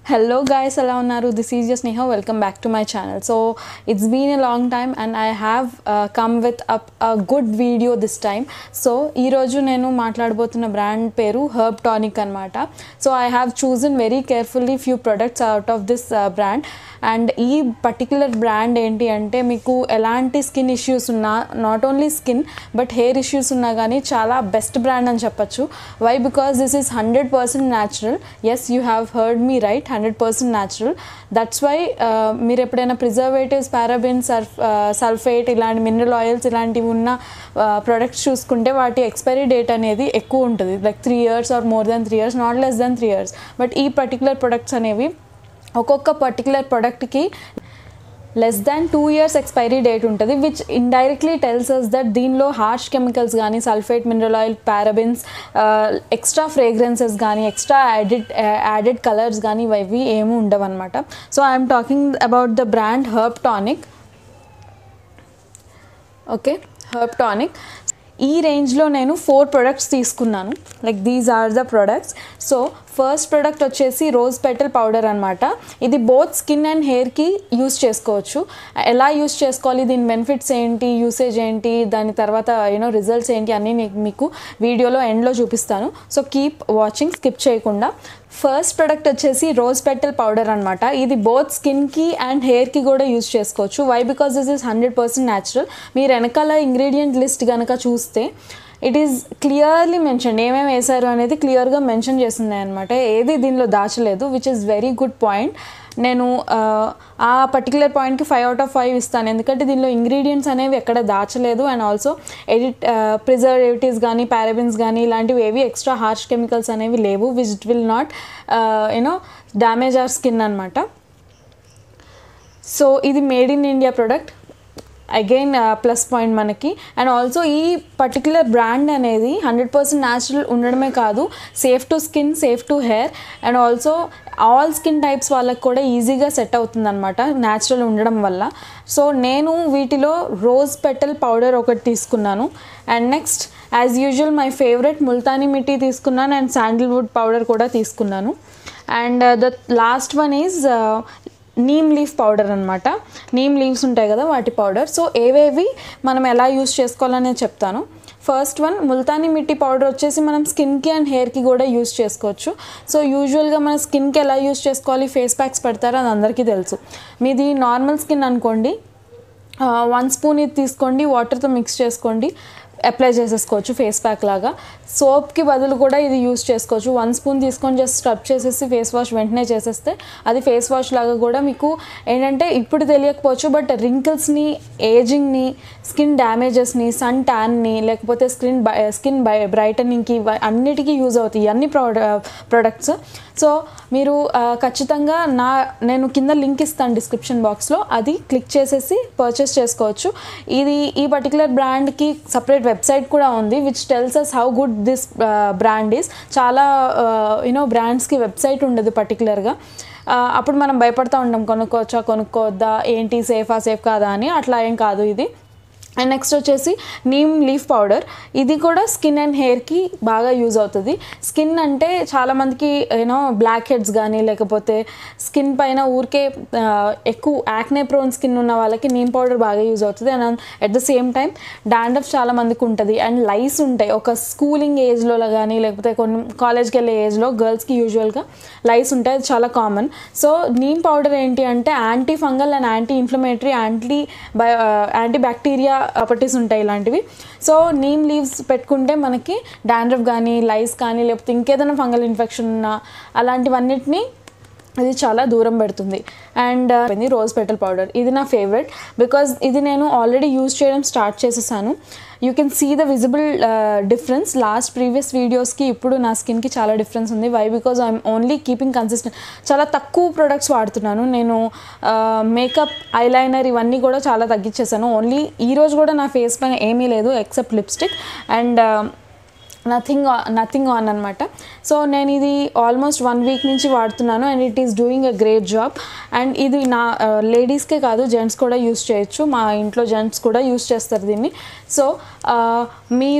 Hello guys ఎలా ఉన్నారు this is just Neha welcome back to my channel so it's been a long time and I have come with up a good video this time so ఈరోజు నేను మాట్లాడబోతున్న brand పేరు Herb Tonic అనమాట so I have chosen very carefully few products out of this brand and ఈ particular brand ఏంటి అంటే మీకు ఎలాంటి స్కిన్ ఇష్యూస్ ఉన్నా not only skin but hair issues ఉన్నా కానీ చాలా బెస్ట్ బ్రాండ్ అని చెప్పొచ్చు why because this is hundred percent natural as you have heard me right hundred percent natural that's why మీరు ఎప్పుడైనా ప్రిజర్వేటివ్స్ పారాబిన్ సల్ఫ్ సల్ఫేట్ ఇలాంటి mineral oils ఇలాంటివి ఉన్న ప్రొడక్ట్స్ చూసుకుంటే వాటి ఎక్స్పైరీ డేట్ అనేది ఎక్కువ ఉంటుంది like three years or more than three years not less than three years but ఈ పర్టికులర్ ప్రొడక్ట్స్ అనేవి ఒక్కొక్క పర్టికులర్ ప్రొడక్ట్కి less than two years expiry date ఉంటుంది which indirectly tells us that దీనిలో హార్ష్ కెమికల్స్ కానీ sulphate mineral oil parabens extra fragrances కానీ extra added added colours కానీ ఇవి ఏమి ఉండవు అనమాట so I'm talking about the brand Herb Tonic okay Herb Tonic ఈ రేంజ్లో నేను ఫోర్ ప్రొడక్ట్స్ తీసుకున్నాను like these are the products so first product వచ్చేసి రోజ్ పెటల్ పౌడర్ అనమాట ఇది బోత్ స్కిన్ అండ్ హెయిర్కి యూస్ చేసుకోవచ్చు ఎలా యూస్ చేసుకోవాలి దీని బెనిఫిట్స్ ఏంటి యూసేజ్ ఏంటి దాని తర్వాత యూనో రిజల్ట్స్ ఏంటి అన్నీ నీకు మీకు వీడియోలో ఎండ్లో చూపిస్తాను సో కీప్ వాచింగ్ స్కిప్ చేయకుండా ఫస్ట్ ప్రొడక్ట్ వచ్చేసి రోజ్ పెటల్ పౌడర్ అనమాట ఇది బోత్ స్కిన్కి అండ్ హెయిర్కి కూడా యూస్ చేసుకోవచ్చు why because this is hundred percent natural మీరు వెనకాల ఇంగ్రీడియంట్ లిస్ట్ కనుక చూస్తే ఇట్ ఈస్ క్లియర్లీ మెన్షన్ ఏమేమి వేశారు అనేది క్లియర్గా మెన్షన్ చేస్తున్నాయి అనమాట ఏది దీనిలో దాచలేదు which is very good point నేను ఆ పర్టికులర్ పాయింట్కి ఫైవ్ అవుట్ ఆఫ్ ఫైవ్ ఇస్తాను ఎందుకంటే దీనిలో ఇంగ్రీడియంట్స్ అనేవి ఎక్కడ దాచలేదు అండ్ ఆల్సో ఎడిట్ ప్రిజర్వేటివ్స్ కానీ పారాబిన్స్ కానీ ఇలాంటివి ఏవి ఎక్స్ట్రా హార్ష్ కెమికల్స్ అనేవి లేవు which will not you know damage our skin అనమాట సో ఇది made in India product again plus point మనకి అండ్ ఆల్సో ఈ పర్టికులర్ బ్రాండ్ అనేది హండ్రెడ్ పర్సెంట్ న్యాచురల్ ఉండడమే కాదు safe to skin safe to hair and also all skin types వాళ్ళకి కూడా ఈజీగా సెట్ అవుతుంది అనమాట న్యాచురల్ ఉండడం వల్ల సో నేను వీటిలో రోజ్ పెటల్ పౌడర్ ఒకటి తీసుకున్నాను and next as usual my favourite Multani mitti తీసుకున్నాను అండ్ శాండిల్వుడ్ పౌడర్ కూడా తీసుకున్నాను and the last one is neem leaf powder అనమాట నీమ్ లీవ్స్ ఉంటాయి కదా వాటి పౌడర్ సో ఏవేవి మనం ఎలా యూస్ చేసుకోవాలనే చెప్తాను first one Multani mitti powder వచ్చేసి మనం స్కిన్కి అండ్ హెయిర్కి కూడా యూస్ చేసుకోవచ్చు సో యూజువల్గా మన స్కిన్కి ఎలా యూస్ చేసుకోవాలి ఫేస్ ప్యాక్స్ పెడతారో అది అందరికీ తెలుసు మీది నార్మల్ స్కిన్ అనుకోండి వన్ స్పూన్ ఇది తీసుకోండి వాటర్తో మిక్స్ చేసుకోండి అప్లై చేసేసుకోవచ్చు ఫేస్ ప్యాక్ లాగా సోప్కి బదులు కూడా ఇది యూస్ చేసుకోవచ్చు వన్ స్పూన్ తీసుకొని జస్ట్ స్క్రబ్ చేసేసి ఫేస్ వాష్ వెంటనే చేసేస్తే అది ఫేస్ వాష్ లాగా కూడా మీకు ఏంటంటే ఇప్పుడు తెలియకపోవచ్చు బట్ రింకిల్స్ని ఏజింగ్ని స్కిన్ డ్యామేజెస్ని సన్ ట్యాన్ని లేకపోతే స్కిన్ స్కిన్ బ్రైటనింగ్కి అన్నిటికీ యూజ్ అవుతాయి అన్ని ప్రోడ ప్రొడక్ట్స్ సో మీరు ఖచ్చితంగా నా నేను కింద లింక్ ఇస్తాను డిస్క్రిప్షన్ బాక్స్లో అది క్లిక్ చేసేసి పర్చేస్ చేసుకోవచ్చు ఇది ఈ పర్టికులర్ బ్రాండ్కి సపరేట్ వెబ్సైట్ కూడా ఉంది which tells us how good this brand is చాలా యూనో బ్రాండ్స్కి వెబ్సైట్ ఉండదు పర్టికులర్గా అప్పుడు మనం భయపడుతూ ఉంటాం కొనుక్కోవచ్చా కొనుక్కోవద్దా ఏంటి సేఫా సేఫ్ కాదా అని అట్లా ఏం కాదు ఇది అండ్ నెక్స్ట్ వచ్చేసి నీమ్ లీఫ్ పౌడర్ ఇది కూడా స్కిన్ అండ్ హెయిర్కి బాగా యూజ్ అవుతుంది స్కిన్ అంటే చాలామందికి యూనో బ్లాక్ హెడ్స్ కానీ లేకపోతే స్కిన్ పైన ఊరికే ఎక్కువ యాక్నే ప్రోన్ స్కిన్ ఉన్న వాళ్ళకి నీమ్ పౌడర్ బాగా యూజ్ అవుతుంది and at the same time dandruff చాలా మందికి ఉంటుంది అండ్ లైస్ ఉంటాయి ఒక స్కూలింగ్ ఏజ్లో కానీ లేకపోతే కొన్ని కాలేజ్కి వెళ్ళే ఏజ్లో గర్ల్స్కి యూజువల్గా లైస్ ఉంటాయి అది చాలా కామన్ సో నీమ్ పౌడర్ ఏంటి అంటే anti fungal and anti inflammatory anti bio anti bacteria properties ఉంటాయి ఇలాంటివి సో నీమ్ లీవ్స్ పెట్టుకుంటే మనకి డాండ్రఫ్ కానీ లైస్ కానీ లేకపోతే ఇంకేదైనా ఫంగల్ ఇన్ఫెక్షన్ ఉన్నా అలాంటివన్నిటిని ఇది చాలా దూరం పెడుతుంది అండ్ ఇది రోజ్ పెటల్ పౌడర్ ఇది నా ఫేవరెట్ బికాజ్ ఇది నేను ఆల్రెడీ యూజ్ చేయడం స్టార్ట్ చేసేసాను you can see the visible difference last previous వీడియోస్కి ఇప్పుడు నా స్కిన్కి చాలా డిఫరెన్స్ ఉంది why because I'm only keeping consistent చాలా తక్కువ ప్రొడక్ట్స్ వాడుతున్నాను నేను మేకప్ ఐలైనర్ ఇవన్నీ కూడా చాలా తగ్గించేసాను ఓన్లీ ఈరోజు కూడా నా ఫేస్ పైన ఏమీ లేదు except lipstick and nothing nothing on అనమాట సో నేను ఇది ఆల్మోస్ట్ వన్ వీక్ నుంచి వాడుతున్నాను and it is doing a great job and ఇది నా లేడీస్కే కాదు జెంట్స్ కూడా యూస్ చేయొచ్చు మా ఇంట్లో జెంట్స్ కూడా యూస్ చేస్తారు దీన్ని సో మీరు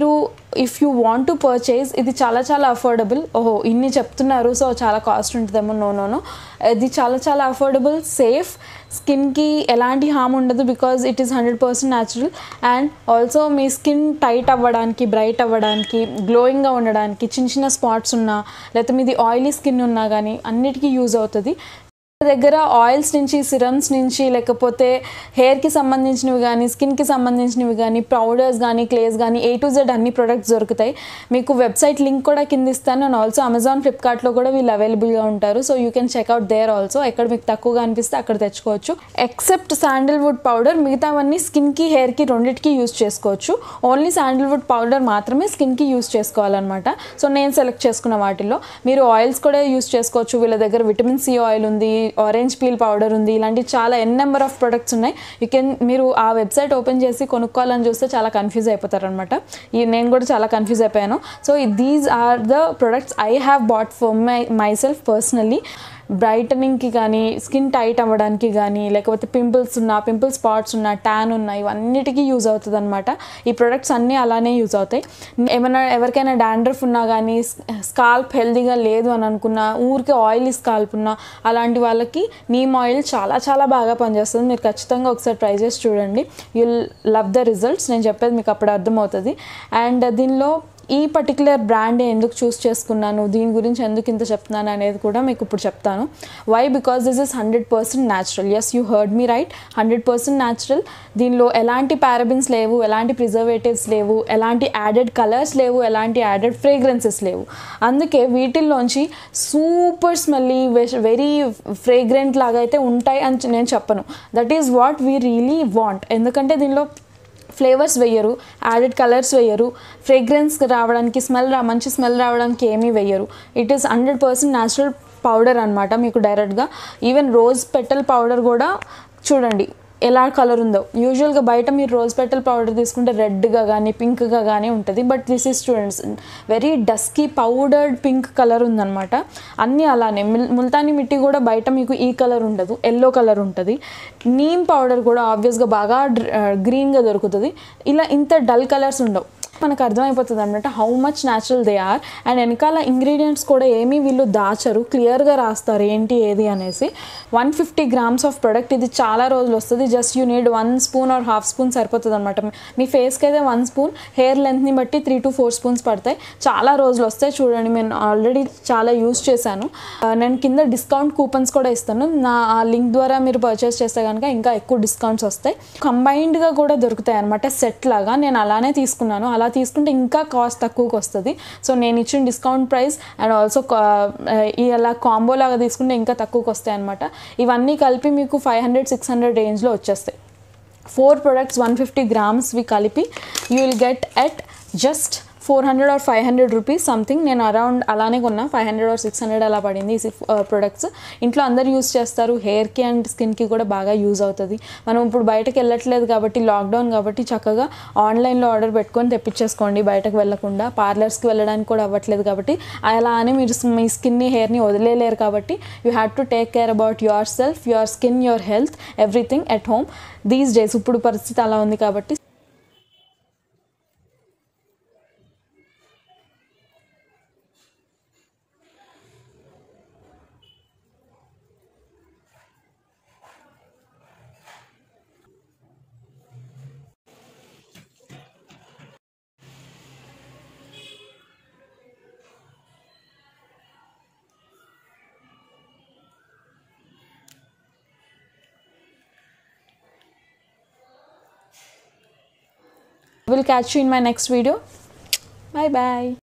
if you want to purchase ఇది చాలా చాలా అఫోర్డబుల్ ఓహో ఇన్ని చెప్తున్నారు సో చాలా కాస్ట్ ఉంటుందేమో నో నో నో ఇది చాలా చాలా అఫోర్డబుల్ సేఫ్ స్కిన్కి ఎలాంటి హామ్ ఉండదు because it is hundred percent natural and also మీ స్కిన్ టైట్ అవ్వడానికి బ్రైట్ అవ్వడానికి గ్లోయింగ్గా ఉండడానికి చిన్న చిన్న స్పాట్స్ ఉన్నా లేకపోతే మీది ఆయిలీ స్కిన్ ఉన్నా కానీ అన్నిటికీ యూజ్ అవుతుంది దగ్గర ఆయిల్స్ నుంచి సిరమ్స్ నుంచి లేకపోతే హెయిర్కి సంబంధించినవి కానీ స్కిన్కి సంబంధించినవి కానీ పౌడర్స్ కానీ క్లేస్ కానీ ఏ టు జెడ్ అన్ని ప్రొడక్ట్స్ దొరుకుతాయి మీకు వెబ్సైట్ లింక్ కూడా కింద ఇస్తాను అండ్ ఆల్సో అమెజాన్ ఫ్లిప్కార్ట్లో కూడా వీళ్ళు అవైలబుల్గా ఉంటారు so you can check out there also ఎక్కడ మీకు తక్కువగా అనిపిస్తే అక్కడ తెచ్చుకోవచ్చు ఎక్సెప్ట్ శాండిల్వుడ్ పౌడర్ మిగతావన్నీ స్కిన్కి హెయిర్కి రెండింటికి యూస్ చేసుకోవచ్చు ఓన్లీ శాండిల్వుడ్ పౌడర్ మాత్రమే స్కిన్కి యూస్ చేసుకోవాలన్నమాట సో నేను సెలెక్ట్ చేసుకున్న వాటిల్లో మీరు ఆయిల్స్ కూడా యూస్ చేసుకోవచ్చు వీళ్ళ దగ్గర విటమిన్ సి ఆయిల్ ఉంది ఆరెంజ్ పీల్ పౌడర్ ఉంది ఇలాంటి చాలా ఎన్ నెంబర్ ఆఫ్ ప్రొడక్ట్స్ ఉన్నాయి యూ కెన్ మీరు ఆ వెబ్సైట్ ఓపెన్ చేసి కొనుక్కోవాలని చూస్తే చాలా కన్ఫ్యూజ్ అయిపోతారు అనమాట ఈ నేను కూడా చాలా కన్ఫ్యూజ్ అయిపోయాను so these are the products I have bought for my myself personally బ్రైటనింగ్కి కానీ స్కిన్ టైట్ అవ్వడానికి కానీ లేకపోతే పింపుల్స్ ఉన్న పింపుల్ స్పాట్స్ ఉన్న ట్యాన్ ఉన్న ఇవన్నిటికీ యూజ్ అవుతుంది అనమాట ఈ ప్రొడక్ట్స్ అన్నీ అలానే యూజ్ అవుతాయి ఏమైనా ఎవరికైనా డాండ్రఫ్ ఉన్నా కానీ స్కాల్ప్ హెల్దీగా లేదు అని అనుకున్నా ఊరికే ఆయిలీ స్కాల్ప్ ఉన్నా అలాంటి వాళ్ళకి నీమ్ ఆయిల్ చాలా చాలా బాగా పనిచేస్తుంది మీరు ఖచ్చితంగా ఒకసారి ట్రై చేసి చూడండి యుల్ లవ్ ద రిజల్ట్స్ నేను చెప్పేది మీకు అప్పుడు అర్థమవుతుంది అండ్ దీనిలో ఈ పర్టికులర్ బ్రాండ్ ఎందుకు చూస్ చేసుకున్నాను దీని గురించి ఎందుకు ఇంత చెప్తున్నాను అనేది కూడా మీకు ఇప్పుడు చెప్తాను why because this is hundred percent natural as you heard me right hundred percent natural దీనిలో ఎలాంటి పారబిన్స్ లేవు ఎలాంటి ప్రిజర్వేటివ్స్ లేవు ఎలాంటి యాడెడ్ కలర్స్ లేవు ఎలాంటి యాడెడ్ ఫ్రేగ్రెన్సెస్ లేవు అందుకే వీటిల్లోంచి సూపర్ స్మెల్లీ వెరీ ఫ్రేగ్రెంట్ లాగా అయితే ఉంటాయి అని నేను చెప్పను that is what we really want ఎందుకంటే దీనిలో ఫ్లేవర్స్ వేయరు యాడెడ్ కలర్స్ వేయరు ఫ్రేగ్రెన్స్ రావడానికి స్మెల్ రా మంచి స్మెల్ రావడానికి ఏమీ వేయరు it is hundred percent natural powder అనమాట మీకు డైరెక్ట్గా ఈవెన్ రోజ్ పెటల్ పౌడర్ కూడా చూడండి ఎలా కలర్ ఉందో యూజువల్గా బయట మీరు రోజ్ పెటల్ పౌడర్ తీసుకుంటే రెడ్గా కానీ పింక్గా కానీ ఉంటుంది but this is students very dusky powdered pink colour ఉందన్నమాట అన్నీ అలానే మిల్ ముల్తానీ మిట్టి కూడా బయట మీకు ఈ కలర్ ఉండదు ఎల్లో కలర్ ఉంటుంది నీమ్ పౌడర్ కూడా ఆబ్వియస్గా బాగా గ్రీన్గా దొరుకుతుంది ఇలా ఇంత డల్ కలర్స్ ఉండవు మనకు అర్థమైపోతుంది అనమాట how much natural they are and వెనకాల ఇంగ్రీడియంట్స్ కూడా ఏమీ వీళ్ళు దాచరు క్లియర్గా రాస్తారు ఏంటి ఏది అనేసి one fifty grams of product ఇది చాలా రోజులు వస్తుంది just you need one spoon or half spoon సరిపోతుంది అనమాట మీ ఫేస్కి అయితే వన్ స్పూన్ హెయిర్ లెంత్ని బట్టి త్రీ టు ఫోర్ స్పూన్స్ పడతాయి చాలా రోజులు వస్తాయి చూడండి నేను ఆల్రెడీ చాలా యూస్ చేశాను నేను కింద డిస్కౌంట్ కూపన్స్ కూడా ఇస్తాను నా ఆ లింక్ ద్వారా మీరు పర్చేస్ చేస్తే కనుక ఇంకా ఎక్కువ డిస్కౌంట్స్ వస్తాయి కంబైన్డ్గా కూడా దొరుకుతాయి అనమాట సెట్ లాగా నేను అలానే తీసుకున్నాను అలా తీసుకుంటే ఇంకా కాస్ట్ తక్కువకి వస్తుంది సో నేను ఇచ్చిన డిస్కౌంట్ ప్రైస్ అండ్ ఆల్సో ఇలా కాంబో లాగా తీసుకుంటే ఇంకా తక్కువకి వస్తాయి అనమాట ఇవన్నీ కలిపి మీకు ఫైవ్ హండ్రెడ్ సిక్స్ హండ్రెడ్ రేంజ్లో వచ్చేస్తాయి ఫోర్ ప్రొడక్ట్స్ వన్ ఫిఫ్టీ గ్రామ్స్వి కలిపి you will get at just four hundred or five hundred rupees something నేను అరౌండ్ అలానే కొన్నా five hundred or six hundred అలా పడింది ఈ ప్రొడక్ట్స్ ఇంట్లో అందరు యూస్ చేస్తారు హెయిర్కి అండ్ స్కిన్కి కూడా బాగా యూజ్ అవుతుంది మనం ఇప్పుడు బయటకు వెళ్ళట్లేదు కాబట్టి లాక్డౌన్ కాబట్టి చక్కగా ఆన్లైన్లో ఆర్డర్ పెట్టుకొని తెప్పించేసుకోండి బయటకు వెళ్ళకుండా పార్లర్స్కి వెళ్ళడానికి కూడా అవ్వట్లేదు కాబట్టి అలా అని మీరు మీ స్కిన్ని హెయిర్ని వదిలేలేరు కాబట్టి you have to take care about yourself your skin your health everything at home these days ఇప్పుడు పరిస్థితి అలా ఉంది కాబట్టి We'll catch you in my next video. Bye bye.